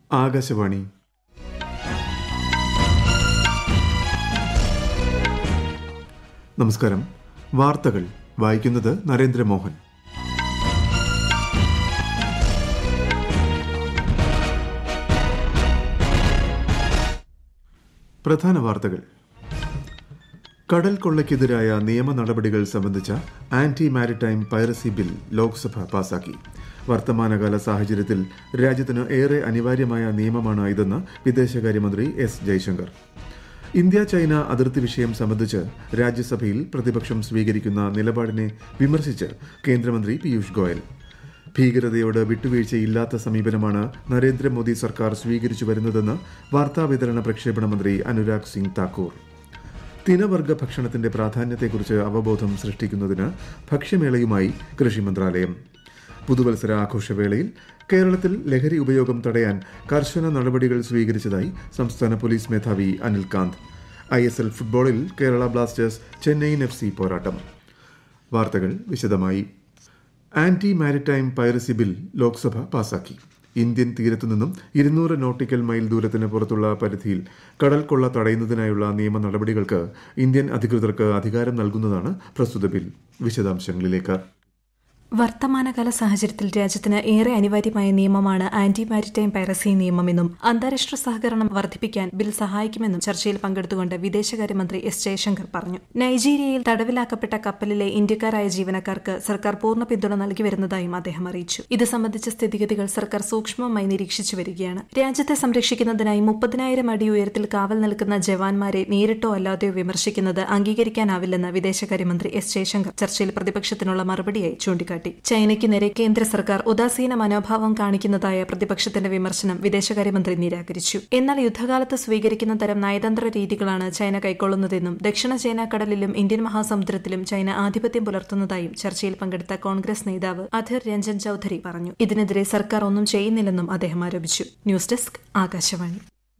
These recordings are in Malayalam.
ആകാശവാണി നമസ്കാരം വാർത്തകൾ വായിക്കുന്നത് നരേന്ദ്രമോഹൻ പ്രധാന വാർത്തകൾ കടൽ കൊള്ളയ്ക്കെതിരായ നിയമ നടപടികൾ സംബന്ധിച്ച anti maritime piracy bill Lok Sabha പാസാക്കി വർത്തമാനകാല സാഹചര്യത്തിൽ രാജ്യത്തിന് ഏറെ അനിവാര്യമായ നിയമമാണ് ഇതെന്ന് വിദേശകാര്യമന്ത്രി എസ് ജയശങ്കർ ഇന്ത്യ ചൈന അതിർത്തി വിഷയം സംബന്ധിച്ച് രാജ്യസഭയിൽ പ്രതിപക്ഷം സ്വീകരിക്കുന്ന നിലപാടിനെ വിമർശിച്ച് കേന്ദ്രമന്ത്രി പീയൂഷ് ഗോയൽ ഭീകരതയോട് വിട്ടുവീഴ്ചയില്ലാത്ത സമീപനമാണ് നരേന്ദ്രമോദി സർക്കാർ സ്വീകരിച്ചു വരുന്നതെന്ന് വാർത്താവിതരണ പ്രക്ഷേപണ മന്ത്രി അനുരാഗ് സിംഗ് താക്കൂർ തിനവർഗ ഭക്ഷണത്തിന്റെ പ്രാധാന്യത്തെക്കുറിച്ച് അവബോധം സൃഷ്ടിക്കുന്നതിന് ഭക്ഷ്യമേളയുമായി കൃഷി മന്ത്രാലയം പുതുവത്സര ആഘോഷവേളയിൽ കേരളത്തിൽ ലഹരി ഉപയോഗം തടയാൻ കർശന നടപടികൾ സ്വീകരിച്ചതായി സംസ്ഥാന പോലീസ് മേധാവി Anil Kant I S L ഫുട്ബോളിൽ Kerala Blasters Chennaiyin F C പോരാട്ടം വാർത്തകൾ വിശദമായി anti maritime piracy bill Lok Sabha പാസാക്കി ഇന്ത്യൻ തീരത്തു നിന്നും ഇരുന്നൂറ് നോട്ടിക്കൽ മൈൽ ദൂരത്തിന് പുറത്തുള്ള പരിധിയിൽ കടൽ കൊള്ള തടയുന്നതിനായുള്ള നിയമ നടപടികൾക്ക് ഇന്ത്യൻ അധികൃതർക്ക് അധികാരം നൽകുന്നതാണ് പ്രസ്തുത ബിൽ വിശദാംശങ്ങളിലേക്ക് വർത്തമാനകാല സാഹചര്യത്തിൽ രാജ്യത്തിന് ഏറെ അനിവാര്യമായ നിയമമാണ് ആന്റി മാരിടൈം പൈറസി നിയമമെന്നും അന്താരാഷ്ട്ര സഹകരണം വർദ്ധിപ്പിക്കാൻ ബിൽ സഹായിക്കുമെന്നും ചർച്ചയിൽ പങ്കെടുത്തുകൊണ്ട് വിദേശകാര്യമന്ത്രി എസ് ജയശങ്കർ പറഞ്ഞു നൈജീരിയയിൽ തടവിലാക്കപ്പെട്ട കപ്പലിലെ ഇന്ത്യക്കാരായ ജീവനക്കാർക്ക് സർക്കാർ പൂർണ്ണ പിന്തുണ നൽകി വരുന്നതായും അദ്ദേഹം അറിയിച്ചു ഇത് സംബന്ധിച്ച സ്ഥിതിഗതികൾ സർക്കാർ സൂക്ഷ്മമായി നിരീക്ഷിച്ചു വരികയാണ് രാജ്യത്തെ സംരക്ഷിക്കുന്നതിനായി മുപ്പതിനായിരം അടി ഉയരത്തിൽ കാവൽ നിൽക്കുന്ന ജവാന്മാരെ നേരിട്ടോ അല്ലാതെയോ വിമർശിക്കുന്നത് അംഗീകരിക്കാനാവില്ലെന്ന് വിദേശകാര്യമന്ത്രി എസ് ജയശങ്കർ ചർച്ചയിൽ പ്രതിപക്ഷത്തിനുള്ള മറുപടിയായി ചൂണ്ടിക്കാട്ടി ചൂണ്ടിക്കാട്ടി ചൈനയ്ക്ക് നേരെ കേന്ദ്ര സർക്കാർ ഉദാസീന മനോഭാവം കാണിക്കുന്നതായ പ്രതിപക്ഷത്തിന്റെ വിമർശനം വിദേശകാര്യമന്ത്രി നിരാകരിച്ചു എന്നാൽ യുദ്ധകാലത്ത് സ്വീകരിക്കുന്ന തരം നയതന്ത്ര രീതികളാണ് ചൈന കൈക്കൊള്ളുന്നതെന്നും ദക്ഷിണ ചൈന കടലിലും ഇന്ത്യൻ മഹാസമുദ്രത്തിലും ചൈന ആധിപത്യം പുലർത്തുന്നതായും ചർച്ചയിൽ പങ്കെടുത്ത കോൺഗ്രസ് നേതാവ് അധിർ രഞ്ജൻ ചൌധരി പറഞ്ഞു ഇതിനെതിരെ സർക്കാർ ഒന്നും ചെയ്യുന്നില്ലെന്നും അദ്ദേഹം ആരോപിച്ചു ന്യൂസ് ഡെസ്ക് ആകാശവാണി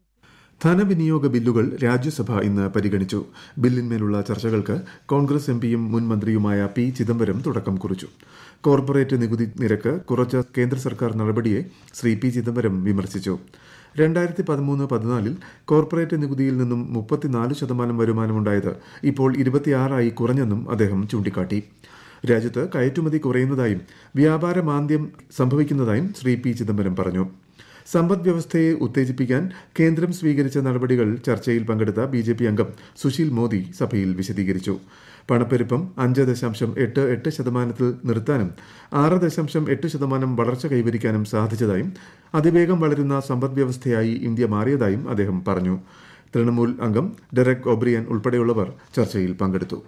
ധനവിനിയോഗ ബില്ലുകൾ രാജ്യസഭ ഇന്ന് പരിഗണിച്ചു ബില്ലിന്മേലുള്ള ചർച്ചകൾക്ക് കോൺഗ്രസ് എംപിയും മുൻ മന്ത്രിയുമായ പി ചിദംബരം തുടക്കം കുറിച്ചു കോർപ്പറേറ്റ് നികുതി നിരക്ക് കുറച്ച കേന്ദ്ര സർക്കാർ നടപടിയെ ശ്രീ പി ചിദംബരം വിമർശിച്ചു രണ്ടായിരത്തി പതിമൂന്ന് പതിനാലിൽ കോർപ്പറേറ്റ് നികുതിയിൽ നിന്നും മുപ്പത്തിനാല് ശതമാനം വരുമാനമുണ്ടായത് ഇപ്പോൾ ഇരുപത്തിയാറായി കുറഞ്ഞെന്നും അദ്ദേഹം ചൂണ്ടിക്കാട്ടി രാജ്യത്ത് കയറ്റുമതി കുറയുന്നതായും വ്യാപാര മാന്ദ്യം സംഭവിക്കുന്നതായും ശ്രീ പി ചിദംബരം പറഞ്ഞു സമ്പദ് വ്യവസ്ഥയെ ഉത്തേജിപ്പിക്കാൻ കേന്ദ്രം സ്വീകരിച്ച നടപടികൾ ചർച്ചയിൽ പങ്കെടുത്ത ബി ജെ പി അംഗം സുശീൽ മോദി സഭയിൽ വിശദീകരിച്ചു പണപ്പെരുപ്പം അഞ്ച് ദശാംശം എട്ട് എട്ട് ശതമാനത്തിൽ നിർത്താനും ആറ് ദശാംശം എട്ട് ശതമാനം വളർച്ച കൈവരിക്കാനും സാധിച്ചതായും അതിവേഗം വളരുന്ന സമ്പദ് വ്യവസ്ഥയായി ഇന്ത്യ മാറിയതായും അദ്ദേഹം പറഞ്ഞു തൃണമൂൽ അംഗം ഡെറക് ഒബ്രിയൻ ഉൾപ്പെടെയുള്ളവർ ചർച്ചയിൽ പങ്കെടുത്തു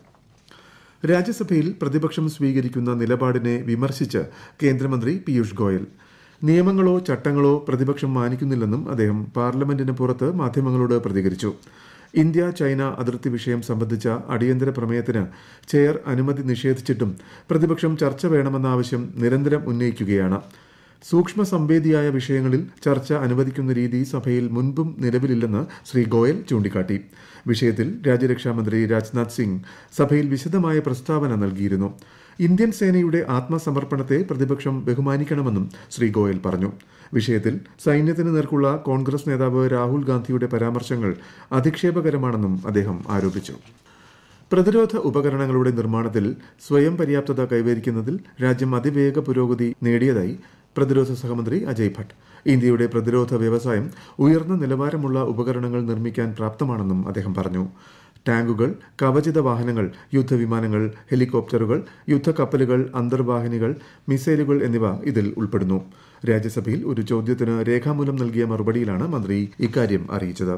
രാജ്യസഭയിൽ പ്രതിപക്ഷം സ്വീകരിക്കുന്ന നിലപാടിനെ വിമർശിച്ച് കേന്ദ്രമന്ത്രി പീയൂഷ് ഗോയൽ നിയമങ്ങളോ ചട്ടങ്ങളോ പ്രതിപക്ഷം മാനിക്കുന്നില്ലെന്നും അദ്ദേഹം പാർലമെന്റിന് പുറത്ത് മാധ്യമങ്ങളോട് പ്രതികരിച്ചു ഇന്ത്യ ചൈന അതിർത്തി വിഷയം സംബന്ധിച്ച അടിയന്തര പ്രമേയത്തിന് ചെയർ അനുമതി നിഷേധിച്ചിട്ടും പ്രതിപക്ഷം ചർച്ച വേണമെന്ന ആവശ്യം നിരന്തരം ഉന്നയിക്കുകയാണ് സൂക്ഷ്മ സംവേദിയായ വിഷയങ്ങളിൽ ചർച്ച അനുവദിക്കുന്ന രീതി സഭയിൽ മുൻപും നിലവിലില്ലെന്ന് ശ്രീ ഗോയൽ ചൂണ്ടിക്കാട്ടി വിഷയത്തിൽ രാജ്യരക്ഷാമന്ത്രി രാജ്നാഥ് സിംഗ് സഭയിൽ വിശദമായ പ്രസ്താവന നൽകിയിരുന്നു ഇന്ത്യൻ സേനയുടെ ആത്മസമർപ്പണത്തെ പ്രതിപക്ഷം ബഹുമാനിക്കണമെന്നും ശ്രീ ഗോയൽ പറഞ്ഞു വിഷയത്തിൽ സൈന്യത്തിന് നേർക്കുള്ള കോൺഗ്രസ് നേതാവ് രാഹുൽ ഗാന്ധിയുടെ പരാമർശങ്ങൾ അധിക്ഷേപകരമാണെന്നും അദ്ദേഹം ആരോപിച്ചു പ്രതിരോധ ഉപകരണങ്ങളുടെ നിർമ്മാണത്തിൽ സ്വയം പര്യാപ്തത കൈവരിക്കുന്നതിൽ രാജ്യം അതിവേഗ പുരോഗതി നേടിയതായി പ്രതിരോധ സഹമന്ത്രി അജയ് ഭട്ട് ഇന്ത്യയുടെ പ്രതിരോധ വ്യവസായം ഉയർന്ന നിലവാരമുള്ള ഉപകരണങ്ങൾ നിർമ്മിക്കാൻ പ്രാപ്തമാണെന്നും അദ്ദേഹം പറഞ്ഞു ടാങ്കുകൾ കവചിത വാഹനങ്ങൾ യുദ്ധവിമാനങ്ങൾ ഹെലികോപ്റ്ററുകൾ യുദ്ധക്കപ്പലുകൾ അന്തർവാഹിനികൾ മിസൈലുകൾ എന്നിവ ഇതിൽ ഉൾപ്പെടുന്നു രാജ്യസഭയിൽ ഒരു ചോദ്യത്തിന് രേഖാമൂലം നൽകിയ മറുപടിയിലാണ് മന്ത്രി ഇക്കാര്യം അറിയിച്ചത്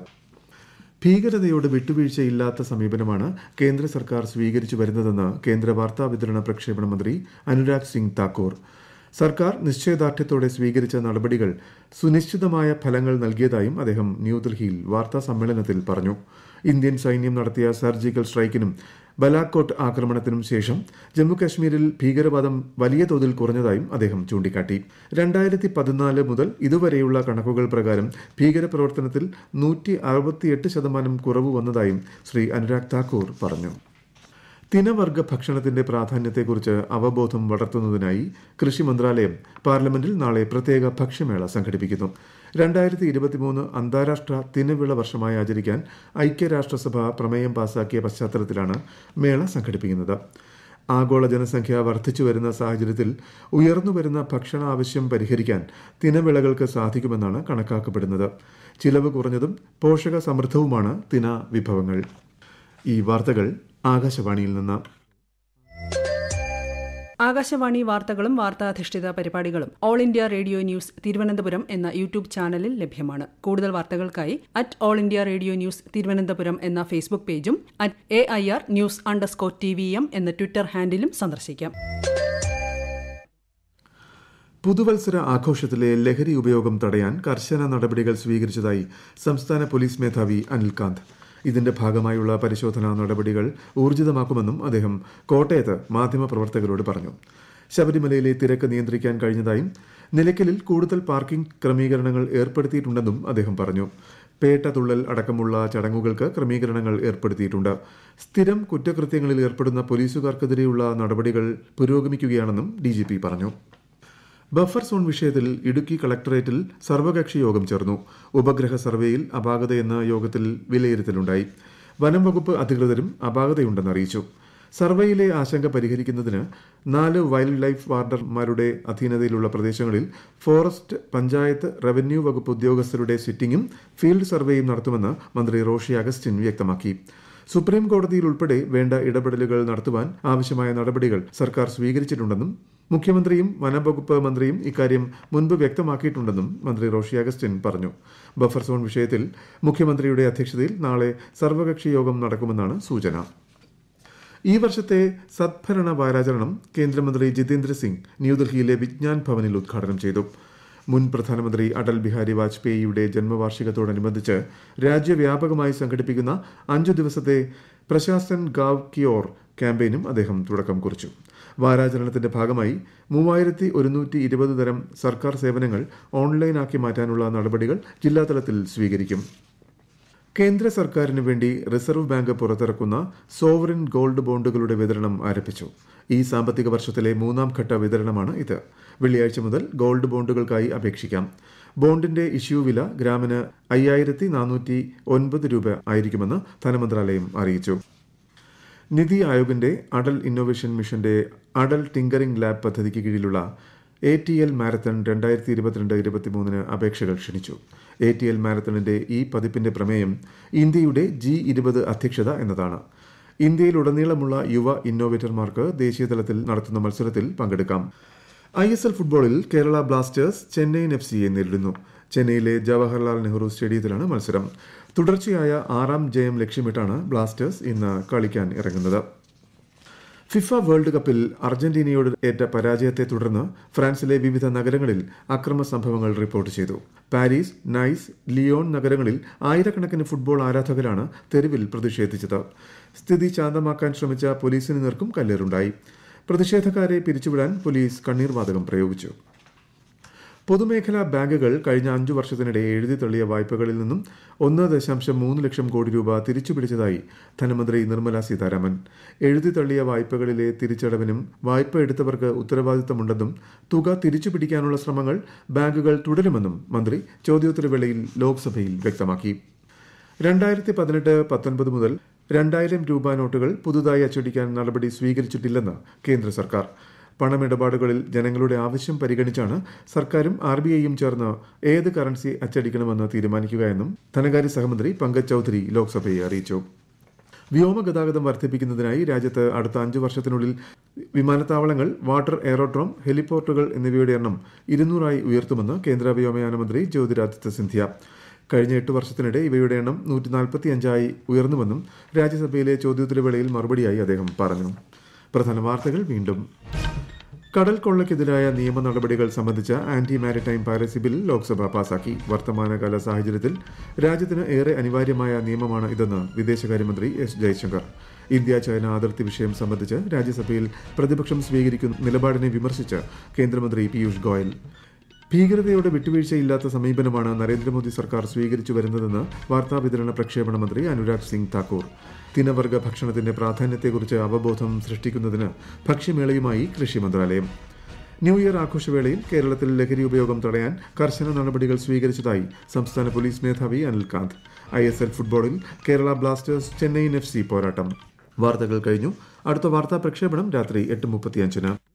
ഭീകരതയോട് വിട്ടുവീഴ്ചയില്ലാത്ത സമീപനമാണ് കേന്ദ്ര സർക്കാർ സ്വീകരിച്ചു വരുന്നതെന്ന് കേന്ദ്ര വാർത്താ വിതരണ പ്രക്ഷേപണ മന്ത്രി അനുരാഗ് സിംഗ് താക്കൂർ സർക്കാർ നിശ്ചയദാർഢ്യത്തോടെ സ്വീകരിച്ച നടപടികൾ സുനിശ്ചിതമായ ഫലങ്ങൾ നൽകിയതായും അദ്ദേഹം ന്യൂഡൽഹിയിൽ വാർത്താ സമ്മേളനത്തിൽ പറഞ്ഞു ഇന്ത്യൻ സൈന്യം നടത്തിയ സർജിക്കൽ സ്ട്രൈക്കിനും ബലാക്കോട്ട് ആക്രമണത്തിനും ശേഷം ജമ്മുകശ്മീരിൽ ഭീകരവാദം വലിയ തോതിൽ കുറഞ്ഞതായും അദ്ദേഹം ചൂണ്ടിക്കാട്ടി രണ്ടായിരത്തി പതിനാല് മുതൽ ഇതുവരെയുള്ള കണക്കുകൾ പ്രകാരം ഭീകരപ്രവർത്തനത്തിൽ നൂറ്റി അറുപത്തിയെട്ട് ശതമാനം കുറവ് വന്നതായും ശ്രീ അനുരാഗ് താക്കൂർ പറഞ്ഞു തിനവർഗ ഭക്ഷണത്തിന്റെ പ്രാധാന്യത്തെക്കുറിച്ച് അവബോധം വളർത്തുന്നതിനായി കൃഷി മന്ത്രാലയം പാർലമെന്റിൽ നാളെ പ്രത്യേക ഭക്ഷ്യമേള സംഘടിപ്പിക്കുന്നു രണ്ടായിരത്തി ഇരുപത്തിമൂന്ന് അന്താരാഷ്ട്ര തിനവിള വർഷമായി ആചരിക്കാൻ ഐക്യരാഷ്ട്രസഭ പ്രമേയം പാസാക്കിയ പശ്ചാത്തലത്തിലാണ് മേള സംഘടിപ്പിക്കുന്നത് ആഗോള ജനസംഖ്യ വർദ്ധിച്ചു വരുന്ന സാഹചര്യത്തിൽ ഉയർന്നുവരുന്ന ഭക്ഷണ ആവശ്യം പരിഹരിക്കാൻ തിനവിളകൾക്ക് സാധിക്കുമെന്നാണ് കണക്കാക്കപ്പെടുന്നത് ചിലവ് കുറഞ്ഞതും പോഷക സമൃദ്ധവുമാണ് തിന വിഭവങ്ങൾ ഈ വാർത്തകൾ ആകാശവാണിയിൽ നിന്ന് ആകാശവാണി വാർത്തകളും വാർത്താധിഷ്ഠിത പരിപാടികളും All India Radio News Thiruvananthapuram എന്ന യൂട്യൂബ് ചാനലിൽ ലഭ്യമാണ് കൂടുതൽ വാർത്തകൾക്കായി at All India Radio News Thiruvananthapuram എന്ന ഫേസ്ബുക്ക് പേജും at A I R news underscore T V M എന്ന ട്വിറ്റർ ഹാൻഡിലും സന്ദർശിക്കാം പുതുവത്സര ആഘോഷത്തിലെ ലഹരി ഉപയോഗം തടയാൻ കർശന നടപടികൾ സ്വീകരിച്ചതായി സംസ്ഥാന പോലീസ് മേധാവി അനിൽകാന്ത് ഇതിന്റെ ഭാഗമായുള്ള പരിശോധനാ നടപടികൾ ഊർജിതമാക്കുമെന്നും അദ്ദേഹം കോട്ടയത്ത് മാധ്യമപ്രവർത്തകരോട് പറഞ്ഞു ശബരിമലയിലെ തിരക്ക് നിയന്ത്രിക്കാൻ കഴിഞ്ഞതായും നിലയ്ക്കലിൽ കൂടുതൽ പാർക്കിംഗ് ക്രമീകരണങ്ങൾ ഏർപ്പെടുത്തിയിട്ടുണ്ടെന്നും അദ്ദേഹം പറഞ്ഞു പേട്ട തുള്ളൽ അടക്കമുള്ള ചടങ്ങുകൾക്ക് ക്രമീകരണങ്ങൾ ഏർപ്പെടുത്തിയിട്ടുണ്ട് സ്ഥിരം കുറ്റകൃത്യങ്ങളിൽ ഏർപ്പെടുന്ന പോലീസുകാർക്കെതിരെയുള്ള നടപടികൾ പുരോഗമിക്കുകയാണെന്നും ഡിജിപി പറഞ്ഞു ബഫർ സോൺ വിഷയത്തിൽ ഇടുക്കി കളക്ടറേറ്റിൽ സർവകക്ഷി യോഗം ചേർന്നു ഉപഗ്രഹ സർവേയിൽ അപാകതയെന്ന യോഗത്തിൽ വിലയിരുത്തലുണ്ടായി വനം വകുപ്പ് അധികൃതരും അപാകതയുണ്ടെന്ന് അറിയിച്ചു സർവേയിലെ ആശങ്ക പരിഹരിക്കുന്നതിന് നാല് വൈൽഡ് ലൈഫ് വാർഡർമാരുടെ അധീനതയിലുള്ള പ്രദേശങ്ങളിൽ ഫോറസ്റ്റ് പഞ്ചായത്ത് റവന്യൂ വകുപ്പ് ഉദ്യോഗസ്ഥരുടെ സിറ്റിംഗും ഫീൽഡ് സർവേയും നടത്തുമെന്ന് മന്ത്രി റോഷി അഗസ്റ്റിൻ വ്യക്തമാക്കി സുപ്രീം കോടതിയിൽ ഉൾപ്പെടെ വേണ്ട ഇടപെടലുകൾ നടത്തുവാൻ ആവശ്യമായ നടപടികൾ സർക്കാർ സ്വീകരിച്ചിട്ടുണ്ടെന്നും മുഖ്യമന്ത്രിയും വനംവകുപ്പ് മന്ത്രിയും ഇക്കാര്യം മുൻപ് വ്യക്തമാക്കിയിട്ടുണ്ടെന്നും മന്ത്രി റോഷി അഗസ്റ്റിൻ പറഞ്ഞു ബഫർ സോൺ വിഷയത്തിൽ മുഖ്യമന്ത്രിയുടെ അധ്യക്ഷതയിൽ നാളെ സർവകക്ഷി യോഗം നടക്കുമെന്നാണ് സൂചന ഈ വർഷത്തെ സദ്ഭരണ വാരാചരണം കേന്ദ്രമന്ത്രി ജിതേന്ദ്ര സിംഗ് ന്യൂഡൽഹിയിലെ വിജ്ഞാൻ ഭവനിൽ ഉദ്ഘാടനം ചെയ്തു മുൻ പ്രധാനമന്ത്രി അടൽ ബിഹാരി വാജ്പേയിയുടെ ജന്മവാർഷികത്തോടനുബന്ധിച്ച് രാജ്യവ്യാപകമായി സംഘടിപ്പിക്കുന്ന അഞ്ചു ദിവസത്തെ പ്രശാസൻ ഗാവ് കിയോർ ക്യാമ്പയിനും അദ്ദേഹം തുടക്കം കുറിച്ചു വാരാചരണത്തിന്റെ ഭാഗമായി മൂവായിരത്തി ഒരുന്നൂറ്റി ഇരുപത് തരം സർക്കാർ സേവനങ്ങൾ ഓൺലൈനാക്കി മാറ്റാനുള്ള നടപടികൾ ജില്ലാതലത്തിൽ സ്വീകരിക്കും കേന്ദ്ര സർക്കാരിന് വേണ്ടി റിസർവ് ബാങ്ക് പുറത്തിറക്കുന്ന സോവറിൻ ഗോൾഡ് ബോണ്ടുകളുടെ വിതരണം ആരംഭിച്ചു ഈ സാമ്പത്തിക വർഷത്തിലെ മൂന്നാം ഘട്ട വിതരണമാണ് ഇത് വെള്ളിയാഴ്ച മുതൽ ഗോൾഡ് ബോണ്ടുകൾക്കായി അപേക്ഷിക്കാം ബോണ്ടിന്റെ ഇഷ്യൂ വില ഗ്രാമിന് അയ്യായിരത്തി നാനൂറ്റി ഒൻപത് രൂപ ആയിരിക്കുമെന്ന് ധനമന്ത്രാലയം അറിയിച്ചു നിതി ആയോഗിന്റെ അടൽ ഇന്നൊവേഷൻ മിഷന്റെ അടൽ ടിങ്കറിംഗ് ലാബ് പദ്ധതിക്ക് കീഴിലുള്ള എ ടി എൽ മാരത്തൺ രണ്ടായിരത്തി ഇരുപത്തിരണ്ട് ഇരുപത്തിമൂന്നിന് അപേക്ഷകൾ ക്ഷണിച്ചു എ ടി എൽ മാരത്തണിന്റെ ഈ പതിപ്പിന്റെ പ്രമേയം ഇന്ത്യയുടെ ജി ഇരുപത് അധ്യക്ഷത എന്നതാണ് ഇന്ത്യയിലുടനീളമുള്ള യുവ ഇന്നോവേറ്റർമാർക്ക് ദേശീയതലത്തിൽ നടത്തുന്ന മത്സരത്തിൽ പങ്കെടുക്കാം ഐ എസ് എൽ ഫുട്ബോളിൽ കേരള ബ്ലാസ്റ്റേഴ്സ് ചെന്നൈയിൻ എഫ് സിയെ നേരിടുന്നു ചെന്നൈയിലെ ജവഹർലാൽ നെഹ്റു സ്റ്റേഡിയത്തിലാണ് മത്സരം തുടർച്ചയായ ആറാം ജയം ലക്ഷ്യമിട്ടാണ് ബ്ലാസ്റ്റേഴ്സ് ഇന്ന് കളിക്കാൻ ഇറങ്ങുന്നത് ഫിഫ വേൾഡ് കപ്പിൽ അർജന്റീനയോട് ഏറ്റ പരാജയത്തെ തുടർന്ന് ഫ്രാൻസിലെ വിവിധ നഗരങ്ങളിൽ അക്രമ സംഭവങ്ങൾ റിപ്പോർട്ട് ചെയ്തു പാരീസ് നൈസ് ലിയോൺ നഗരങ്ങളിൽ ആയിരക്കണക്കിന് ഫുട്ബോൾ ആരാധകരാണ് തെരുവിൽ പ്രതിഷേധിച്ചത് സ്ഥിതി ശാന്തമാക്കാൻ ശ്രമിച്ച പോലീസിന് നേർക്കും കല്ലേറുണ്ടായി പ്രതിഷേധക്കാരെ പിരിച്ചുവിടാൻ പോലീസ് കണ്ണീർവാതകം പ്രയോഗിച്ചു പൊതുമേഖലാ ബാങ്കുകൾ കഴിഞ്ഞ അഞ്ചു വർഷത്തിനിടെ എഴുതി തള്ളിയ വായ്പകളിൽ നിന്നും ഒന്ന് ദശാംശം മൂന്ന് ലക്ഷം കോടി രൂപ തിരിച്ചുപിടിച്ചതായി ധനമന്ത്രി നിർമ്മല സീതാരാമൻ എഴുതി തള്ളിയ വായ്പകളിലെ തിരിച്ചടവിനും വായ്പ എടുത്തവർക്ക് ഉത്തരവാദിത്തമുണ്ടെന്നും തുക തിരിച്ചുപിടിക്കാനുള്ള ശ്രമങ്ങൾ ബാങ്കുകൾ തുടരുമെന്നും മന്ത്രി ചോദ്യോത്തരവേളയിൽ ലോക്സഭയിൽ വ്യക്തമാക്കി രണ്ടായിരത്തി പതിനെട്ട് പത്തൊൻപത് മുതൽ രണ്ടായിരം രൂപ നോട്ടുകൾ പുതുതായി അച്ചടിക്കാൻ നടപടി സ്വീകരിച്ചിട്ടില്ലെന്ന് കേന്ദ്ര സർക്കാർ പണമിടപാടുകളിൽ ജനങ്ങളുടെ ആവശ്യം പരിഗണിച്ചാണ് സർക്കാരും ആർ ബി ഐയും ചേർന്ന് ഏത് കറൻസി അച്ചടിക്കണമെന്ന് തീരുമാനിക്കുകയെന്നും ധനകാര്യ സഹമന്ത്രി പങ്കജ് ചൌധരി ലോക്സഭയെ അറിയിച്ചു വ്യോമഗതാഗതം വർദ്ധിപ്പിക്കുന്നതിനായി രാജ്യത്ത് അടുത്ത അഞ്ച് വർഷത്തിനുള്ളിൽ വിമാനത്താവളങ്ങൾ വാട്ടർ എയറോഡ്രോം ഹെലിപോർട്ടുകൾ എന്നിവയുടെ എണ്ണം ഇരുന്നൂറായി ഉയർത്തുമെന്ന് കേന്ദ്ര വ്യോമയാന മന്ത്രി ജ്യോതിരാദിത്യ സിന്ധ്യ കഴിഞ്ഞ എട്ട് വർഷത്തിനിടെ ഇവയുടെ എണ്ണം നൂറ്റി നാൽപ്പത്തി അഞ്ചായി ഉയർന്നുവെന്നും രാജ്യസഭയിലെ ചോദ്യോത്തരവേളയിൽ മറുപടിയായി അദ്ദേഹം പറഞ്ഞു പ്രധാന വാർത്തകൾ വീണ്ടും കടൽ കൊള്ളയ്ക്കെതിരായ നിയമ നടപടികൾ സംബന്ധിച്ച anti maritime piracy bill Lok Sabha പാസാക്കി വർത്തമാനകാല സാഹചര്യത്തിൽ രാജ്യത്തിന് ഏറെ അനിവാര്യമായ നിയമമാണ് ഇതെന്ന് വിദേശകാര്യമന്ത്രി എസ് ജയശങ്കർ ഇന്ത്യ ചൈന അതിർത്തി വിഷയം സംബന്ധിച്ച് രാജ്യസഭയിൽ പ്രതിപക്ഷം സ്വീകരിക്കുന്ന നിലപാടിനെ വിമർശിച്ച് കേന്ദ്രമന്ത്രി പീയൂഷ് ഗോയൽ ഭീകരതയോട് വിട്ടുവീഴ്ചയില്ലാത്ത സമീപനമാണ് നരേന്ദ്രമോദി സർക്കാർ സ്വീകരിച്ചു വരുന്നതെന്ന് വാർത്താവിതരണ പ്രക്ഷേപണ മന്ത്രി അനുരാഗ് സിംഗ് താക്കൂർ തിനവർഗ ഭക്ഷണത്തിന്റെ പ്രാധാന്യത്തെക്കുറിച്ച് അവബോധം സൃഷ്ടിക്കുന്നതിന് ഭക്ഷ്യമേളയുമായി കൃഷി മന്ത്രാലയം ന്യൂ ഇയർ ആഘോഷവേളയിൽ കേരളത്തിൽ ലഹരി ഉപയോഗം തടയാൻ കർശന നടപടികൾ സ്വീകരിച്ചതായി സംസ്ഥാന പോലീസ് മേധാവി അനിൽകാന്ത് ഐ എസ് എൽ ഫുട്ബോളിൽ Kerala Blasters Chennaiyin F C പോരാട്ടം വാർത്തകൾ കഴിഞ്ഞു അടുത്ത വാർത്താ പ്രക്ഷേപണം രാത്രി എട്ട് മുപ്പത്തിയഞ്ചിന്